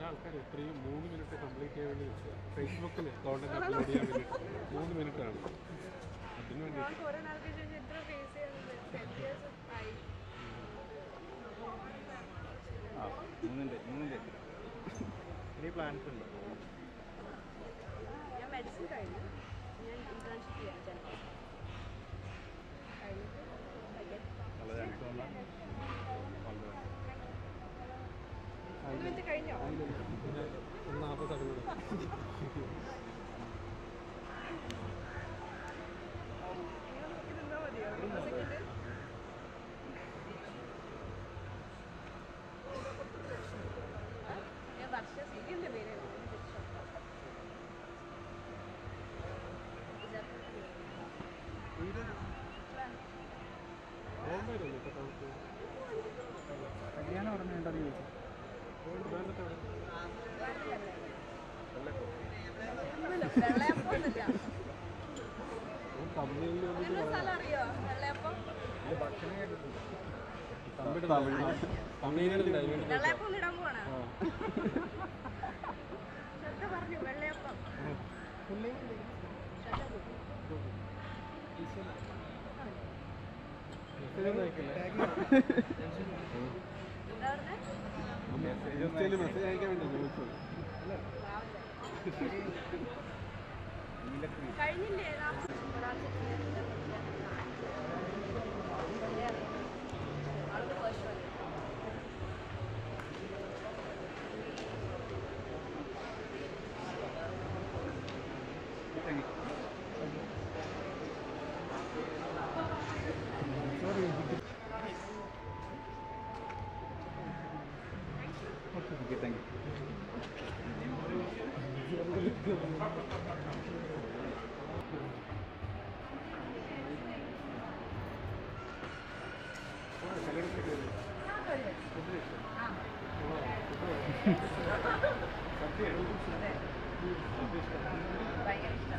ആൾക്കാർ ഇത്രയും മൂന്ന് മിനിറ്റ് കംപ്ലീറ്റ് ചെയ്യാൻ വേണ്ടി ഫേസ്ബുക്കിൽ കോണ്ടന്റ് അപ്ലോഡ് ചെയ്യാൻ വേണ്ടി മൂന്ന് മിനിറ്റ് ആണ് അതിന് വേണ്ടി ഞാൻ കുറെ നാൾക്ക് ശേഷം ഇത്ര ഫേസ് ചെയ്യുന്നത് ആയി ആ മൂന്നിൻ്റെ മൂന്നിൻ്റെ ഇനി പ്ലാൻസ് ഉണ്ടോ ഞാൻ മെഡിസിൻ കഴിഞ്ഞു ഞാൻ ഇന്റേൺഷിപ്പ് ചെയ്യാൻ ചെന്നൈ കഴിഞ്ഞിട്ട് പയ്യെ. നല്ല ചാൻസ് വന്നാൽ വളരെ മൂന്ന് മിനിറ്റ് കഴിഞ്ഞോ പിന്നെ ഒരു നാൽപ്പത് സെക്കൻഡ് നിങ്ങൾ നോക്കി നിന്നാ മതിയോ ഒരു സെക്കൻഡ് ഞാൻ വർഷ സീരിയലിന്റെ പേര് ബോംബെയിലല്ലേ ഇപ്പോൾ താമസിക്കുന്നത് കല്യാണം ഉടനെ ഉണ്ടെന്ന് ചോദിച്ചു വേണ്ടത്തെ എവിടെ വെള്ളയപ്പൊന്നുമില്ല തമിഴിൽ നിങ്ങളുടെ സ്ഥലം അറിയോ വെള്ളയപ്പം ഭക്ഷണം കേട്ടിട്ടുണ്ട് തമിഴ് തമിഴിലുണ്ട് അതിനുവേണ്ടി വെള്ളയപ്പം ഒന്ന് ഇടാൻ പോവാണ് ശ്രദ്ധ പറഞ്ഞു വെള്ളയപ്പം ശ്രദ്ധ കൂട്ടി. മെസ്സേജ് ഒന്നും അയക്കില്ലേ എന്താ പറഞ്ഞേ ഇൻസ്റ്റയിൽ മെസ്സേജ് അയക്കാൻ വേണ്ടി ചോദിച്ചത് കഴിഞ്ഞില്ലേ നാം ഒരാൾക്ക് ആൾക്ക് ഫസ്റ്റ് വന്നു ഓക്കെ താങ്ക് യു ഭയങ്കര ഇഷ്ടം